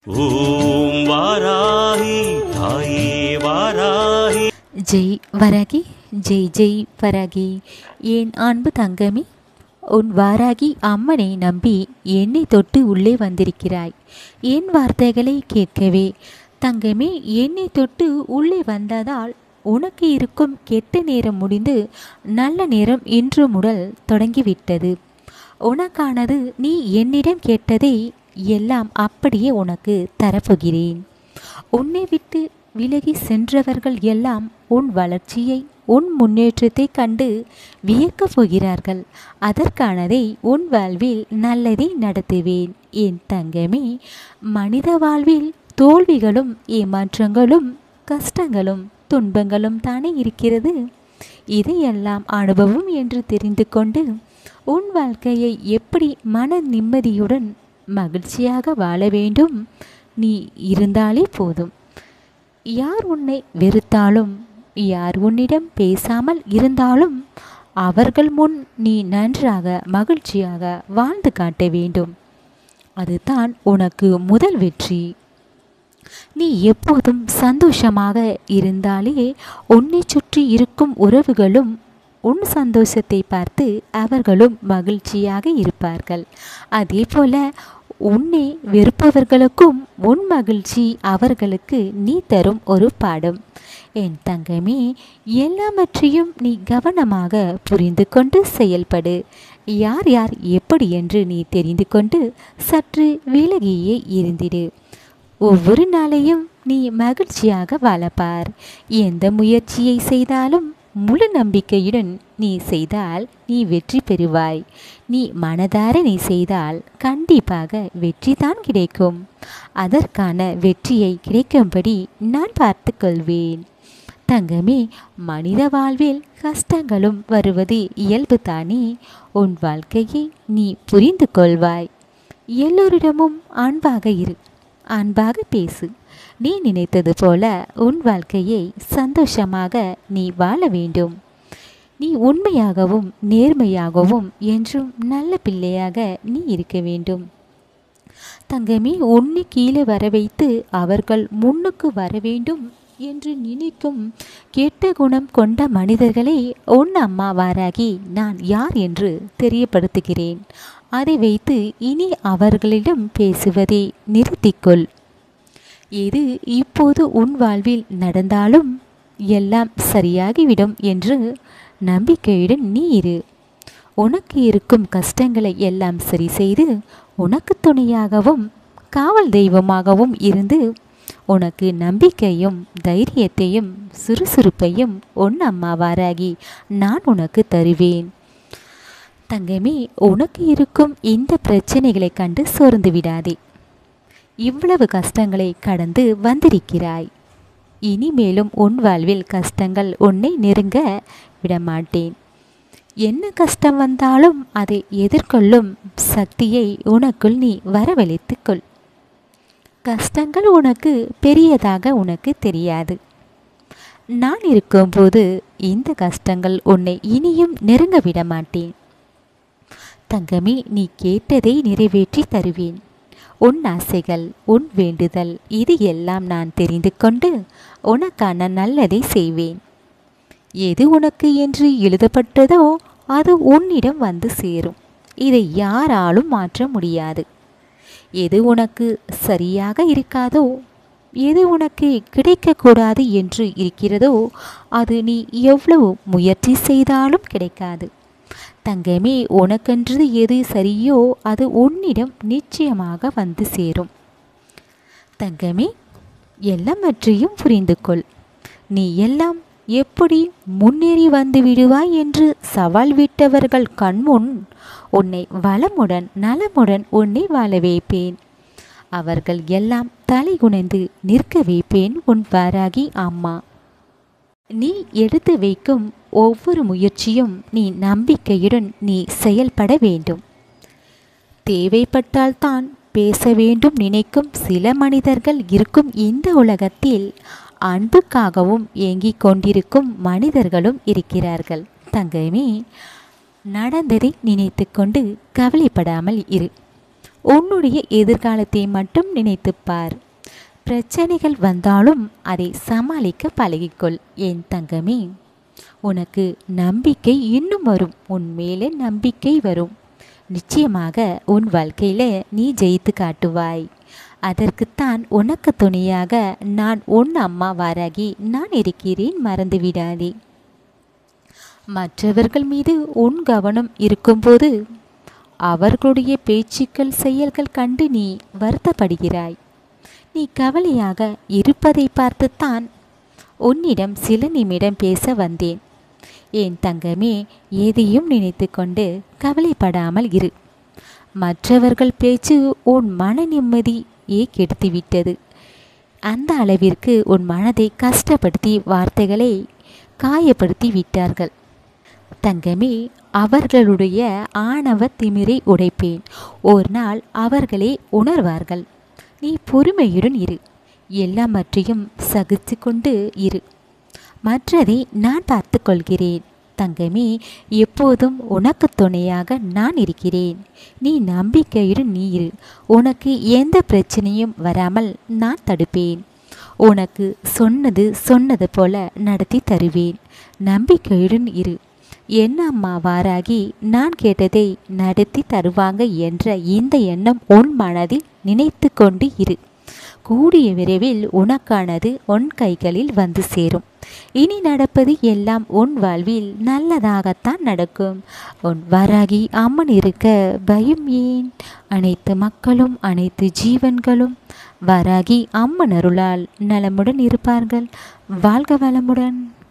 ஓம் வாராகி தாயே வாராகி ஜெய் வராகி ஜெய் ஜெய் வராகி என் அன்பு தங்கமே உன் வாராகி அம்மனை நம்பி என்னை தொட்டு உள்ளே வந்திருக்கிறாய் என் வார்த்தைகளை கேட்கவே தங்கமே என்னை தொட்டு உள்ளே வந்ததால் உனக்கு இருக்கும் கெட்ட நேரம் முடிந்து நல்ல நேரம் இன்று முதல் தொடங்கிவிட்டது உனக்கானது நீ என்னிடம் கேட்டதை எல்லாம் அப்படியே உனக்கு தரப்போகிறேன் உன்னை விட்டு விலகி சென்றவர்கள் எல்லாம் உன் வளர்ச்சியை உன் முன்னேற்றத்தை கண்டு வியக்கப் போகிறார்கள் அதற்கானதை உன் வாழ்வில் நல்லதை நடத்துவேன் என் தங்கமே மனித வாழ்வில் தோல்விகளும் ஏமாற்றங்களும் கஷ்டங்களும் துன்பங்களும் தானே இருக்கிறது இதையெல்லாம் அனுபவம் என்று தெரிந்து கொண்டு உன் வாழ்க்கையை எப்படி மன நிம்மதியுடன் மகிழ்ச்சியாக வாழ வேண்டும் நீ இருந்தாலே போதும் யார் உன்னை வெறுத்தாலும் யார் உன்னிடம் பேசாமல் இருந்தாலும் அவர்கள் முன் நீ நன்றாக மகிழ்ச்சியாக வாழ்ந்து காட்ட வேண்டும் அதுதான் உனக்கு முதல் வெற்றி நீ எப்போதும் சந்தோஷமாக இருந்தாலே உன்னை சுற்றி இருக்கும் உறவுகளும் உன் சந்தோஷத்தை பார்த்து அவர்களும் மகிழ்ச்சியாக இருப்பார்கள் அதே போல உன்னை வெறுப்பவர்களுக்கும் உன் மகிழ்ச்சி அவர்களுக்கு நீ தரும் ஒரு பாடம் என் தங்கமே எல்லாவற்றையும் நீ கவனமாக புரிந்து கொண்டு செயல்படு யார் யார் எப்படி என்று நீ தெரிந்து கொண்டு சற்று விலகியே இருந்திடு ஒவ்வொரு நாளையும் நீ மகிழ்ச்சியாக வாழப்பார் எந்த முயற்சியை செய்தாலும் முழு நம்பிக்கையுடன் நீ செய்தால் நீ வெற்றி பெறுவாய் நீ மனதார நீ செய்தால் கண்டிப்பாக வெற்றிதான் கிடைக்கும் அதற்கான வெற்றியை கிடைக்கும்படி நான் பார்த்து கொள்வேன் தங்கமே மனித வாழ்வில் கஷ்டங்களும் வருவது இயல்பு தானே உன் வாழ்க்கையை நீ புரிந்து கொள்வாய் எல்லோரிடமும் அன்பாக இரு அன்பாக பேசு நீ நினைத்தது போல உன் வாழ்க்கையை சந்தோஷமாக நீ வாழ வேண்டும் நீ உண்மையாகவும் நேர்மையாகவும் என்றும் நல்ல பிள்ளையாக நீ இருக்க வேண்டும் தங்கமே உன்னை கீழே வர வைத்து அவர்கள் முன்னுக்கு வர வேண்டும் என்று நினைக்கும் கெட்ட குணம் கொண்ட மனிதர்களை உன் அம்மா வாராகி நான் யார் என்று தெரியப்படுத்துகிறேன் அதை வைத்து இனி அவர்களிடம் பேசுவதை நிறுத்திக்கொள் எது இப்போது உன் வாழ்வில் நடந்தாலும் எல்லாம் சரியாகிவிடும் என்று நம்பிக்கையுடன் நீ இரு உனக்கு இருக்கும் கஷ்டங்களை எல்லாம் சரி செய்து உனக்கு துணையாகவும் காவல் தெய்வமாகவும் இருந்து உனக்கு நம்பிக்கையும் தைரியத்தையும் சுறுசுறுப்பையும் உன் அம்மாவாராகி நான் உனக்கு தருவேன் தங்கமே உனக்கு இருக்கும் இந்த பிரச்சனைகளை கண்டு சோர்ந்து விடாதே இவ்வளவு கஷ்டங்களை கடந்து வந்திருக்கிறாய் இனிமேலும் உன் வாழ்வில் கஷ்டங்கள் உன்னை நெருங்க விடமாட்டேன் என்ன கஷ்டம் வந்தாலும் அதை எதிர்கொள்ளும் சக்தியை உனக்குள் நீ வரவழைத்துக்கொள் கஷ்டங்கள் உனக்கு பெரியதாக உனக்கு தெரியாது நான் இருக்கும்போது இந்த கஷ்டங்கள் உன்னை இனியும் நெருங்க விட மாட்டேன் தங்கமே நீ கேட்டதை நிறைவேற்றி தருவேன் உன் ஆசைகள் உன் வேண்டுதல் இது எல்லாம் நான் தெரிந்து கொண்டு உனக்கான நல்லதை செய்வேன் எது உனக்கு என்று எழுதப்பட்டதோ அது உன்னிடம் வந்து சேரும் இதை யாராலும் மாற்ற முடியாது எது உனக்கு சரியாக இருக்காதோ எது உனக்கு கிடைக்கக்கூடாது என்று இருக்கிறதோ அது நீ எவ்வளவு முயற்சி செய்தாலும் கிடைக்காது தங்கமே உனக்கென்று எது சரியோ அது உன்னிடம் நிச்சயமாக வந்து சேரும் தங்கமே எல்லாவற்றையும் புரிந்து கொள் நீ எல்லாம் எப்படி முன்னேறி வந்து விடுவாய் என்று சவால் விட்டவர்கள் கண்முன் உன்னை வளமுடன் நலமுடன் உன்னை வாழ வைப்பேன் அவர்கள் எல்லாம் தலை குனைந்து நிற்க வைப்பேன் உன் வாராகி அம்மா நீ எடுத்து வைக்கும் ஒவ்வொரு முயற்சியும் நீ நம்பிக்கையுடன் நீ செயல்பட வேண்டும் தேவைப்பட்டால்தான் பேச வேண்டும் நினைக்கும் சில மனிதர்கள் இருக்கும் இந்த உலகத்தில் அன்புக்காகவும் ஏங்கிக் கொண்டிருக்கும் மனிதர்களும் இருக்கிறார்கள் தங்கமே நடந்ததை நினைத்து கொண்டு கவலைப்படாமல் இரு உன்னுடைய எதிர்காலத்தை மட்டும் நினைத்துப் பார் பிரச்சனைகள் வந்தாலும் அதை சமாளிக்க பழகிக்கொள் என் தங்கமே உனக்கு நம்பிக்கை இன்னும் வரும் உன் மேலே நம்பிக்கை வரும் நிச்சயமாக உன் வாழ்க்கையில் நீ ஜெயித்து காட்டுவாய் அதற்குத்தான் உனக்கு துணையாக நான் உன் அம்மா வாராகி நான் இருக்கிறேன் மறந்து விடாதே மற்றவர்கள் மீது உன் கவனம் இருக்கும்போது அவர்களுடைய பேச்சுக்கள் செயல்கள் கண்டு நீ வருத்தப்படுகிறாய் நீ கவலையாக இருப்பதை பார்த்துத்தான் உன்னிடம் சில நிமிடம் பேச வந்தேன் என் தங்கமே எதையும் நினைத்து கொண்டு கவலைப்படாமல் இரு மற்றவர்கள் பேச்சு உன் மன நிம்மதியே கெடுத்துவிட்டது அந்த அளவிற்கு உன் மனதை கஷ்டப்படுத்தி வார்த்தைகளை காயப்படுத்தி விட்டார்கள் தங்கமே அவர்களுடைய ஆணவ திமிரை உடைப்பேன் ஒரு நாள் அவர்களே உணர்வார்கள் நீ பொறுமையுடன் இரு எல்லாவற்றையும் சகித்து கொண்டு இரு மற்றதை நான் பார்த்து கொள்கிறேன் தங்கமே எப்போதும் உனக்கு துணையாக நான் இருக்கிறேன் நீ நம்பிக்கையுடன் நீ இரு உனக்கு எந்த பிரச்சனையும் வராமல் நான் தடுப்பேன் உனக்கு சொன்னது சொன்னது போல நடத்தி தருவேன் நம்பிக்கையுடன் இரு என்ன அம்மா வாராகி நான் கேட்டதை நடத்தி தருவாங்க என்ற இந்த எண்ணம் உன் மனதில் நினைத்து கொண்டு இரு கூடிய விரைவில் உனக்கானது உன் கைகளில் வந்து சேரும் இனி நடப்பது எல்லாம் உன் வாழ்வில் நல்லதாகத்தான் நடக்கும் உன் வராகி அம்மன் இருக்க பயம் ஏன் அனைத்து மக்களும் அனைத்து ஜீவன்களும் வராகி அம்மன் அருளால் நலமுடன் இருப்பார்கள் வாழ்க வளமுடன்